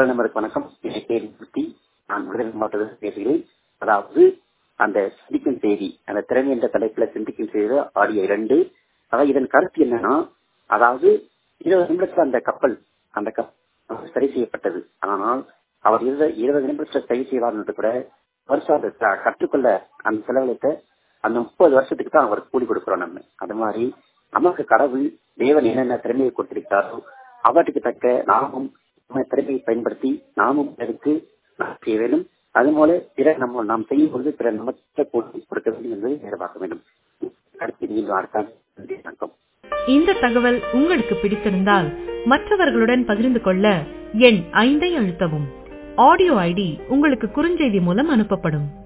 குரல் நம்பருக்கு வணக்கம் என் பேர் மூர்த்தி நான் விருதுநகர் மாவட்டத்தில் பேசுகிறேன் அதாவது அந்த சிந்திக்கும் செய்தி அந்த திறமை என்ற தலைப்புல சிந்திக்கும் செய்தி ஆடியோ இரண்டு அதாவது இதன் கருத்து என்னன்னா அதாவது இருபது நிமிடத்துல அந்த கப்பல் அந்த கப்பல் சரி செய்யப்பட்டது ஆனால் அவர் இருபது இருபது நிமிடத்துல சரி செய்வார் என்று கூட வருஷம் அதை கற்றுக்கொள்ள அந்த செலவழித்த அந்த முப்பது வருஷத்துக்கு தான் அவருக்கு கூலி கொடுக்கிறோம் நம்ம அது மாதிரி நமக்கு கடவுள் தேவன் என்னென்ன திறமையை கொடுத்திருக்காரோ அவற்றுக்கு தக்க நாமும் நம்ம திறமையை பயன்படுத்தி நாமும் பிறருக்கு செய்ய வேண்டும் அதுபோல பிறர் நம்ம நாம் செய்யும் பொழுது பிறர் நமக்கு கூலி கொடுக்க வேண்டும் என்பதை எதிர்பார்க்க வேண்டும் அடுத்து மீண்டும் அடுத்த நன்றி வணக்கம் இந்த தகவல் உங்களுக்கு பிடித்திருந்தால் மற்றவர்களுடன் பகிர்ந்து கொள்ள எண் ஐந்தை அழுத்தவும் ஆடியோ ஐடி உங்களுக்கு குறுஞ்செய்தி மூலம் அனுப்பப்படும்